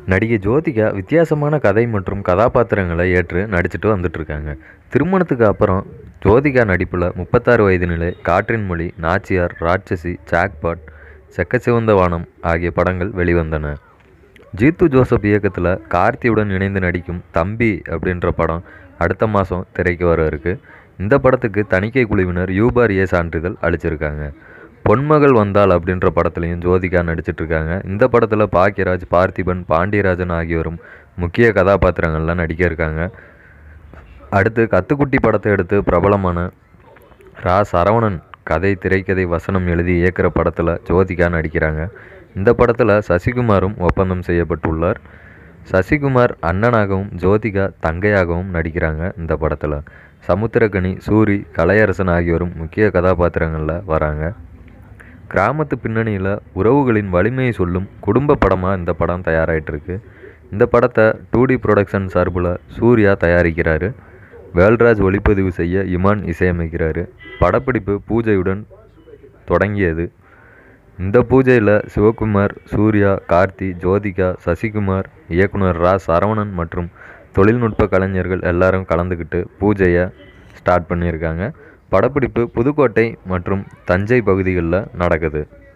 நடிகை ஜோதிகா வித்தியாசமான கதை மற்றும் கதாபாத்திரங்களை ஏற்று நடிச்சிட்டு வந்துட்டுருக்காங்க திருமணத்துக்கு அப்புறம் ஜோதிகா நடிப்பில் முப்பத்தாறு வயது நிலை காற்றின் மொழி நாச்சியார் ராட்சசி ஜாக்பாட் செக்கச்சிவந்த வானம் ஆகிய படங்கள் வெளிவந்தன ஜீத்து ஜோசப் இயக்கத்தில் கார்த்தியுடன் இணைந்து நடிக்கும் தம்பி அப்படின்ற படம் அடுத்த மாதம் திரைக்கு வர இருக்கு இந்த படத்துக்கு தணிக்கை குழுவினர் யூபார் ஏ சான்றிதழ் அளிச்சிருக்காங்க பொன்மகள் வந்தாள் அப்படின்ற படத்துலையும் ஜோதிகா நடிச்சிட்டு இருக்காங்க இந்த படத்தில் பாக்யராஜ் பார்த்திபன் பாண்டியராஜன் ஆகியோரும் முக்கிய கதாபாத்திரங்கள்லாம் நடிக்க இருக்காங்க அடுத்து கத்துக்குட்டி படத்தை எடுத்து பிரபலமான ரா சரவணன் கதை திரைக்கதை வசனம் எழுதி இயக்குற படத்தில் ஜோதிகா நடிக்கிறாங்க இந்த படத்தில் சசிகுமாரும் ஒப்பந்தம் செய்யப்பட்டுள்ளார் சசிகுமார் அண்ணனாகவும் ஜோதிகா தங்கையாகவும் நடிக்கிறாங்க இந்த படத்தில் சமுத்திரகனி சூரி கலையரசன் ஆகியோரும் முக்கிய கதாபாத்திரங்களில் வராங்க கிராமத்து பின்னணியில் உறவுகளின் வலிமையை சொல்லும் குடும்ப படமாக இந்த படம் தயாராகிட்டு இருக்கு இந்த படத்தை டூ டி ப்ரொடக்ஷன் சார்பில் சூர்யா தயாரிக்கிறாரு வேல்ராஜ் ஒளிப்பதிவு செய்ய இமான் இசையமைக்கிறாரு படப்பிடிப்பு பூஜையுடன் தொடங்கியது இந்த பூஜையில் சிவகுமார் சூர்யா கார்த்தி ஜோதிகா சசிகுமார் இயக்குனர் ரா சரவணன் மற்றும் தொழில்நுட்ப கலைஞர்கள் எல்லாரும் கலந்துக்கிட்டு பூஜையை ஸ்டார்ட் பண்ணியிருக்காங்க படப்பிடிப்பு புதுக்கோட்டை மற்றும் தஞ்சை பகுதிகளில் நடக்குது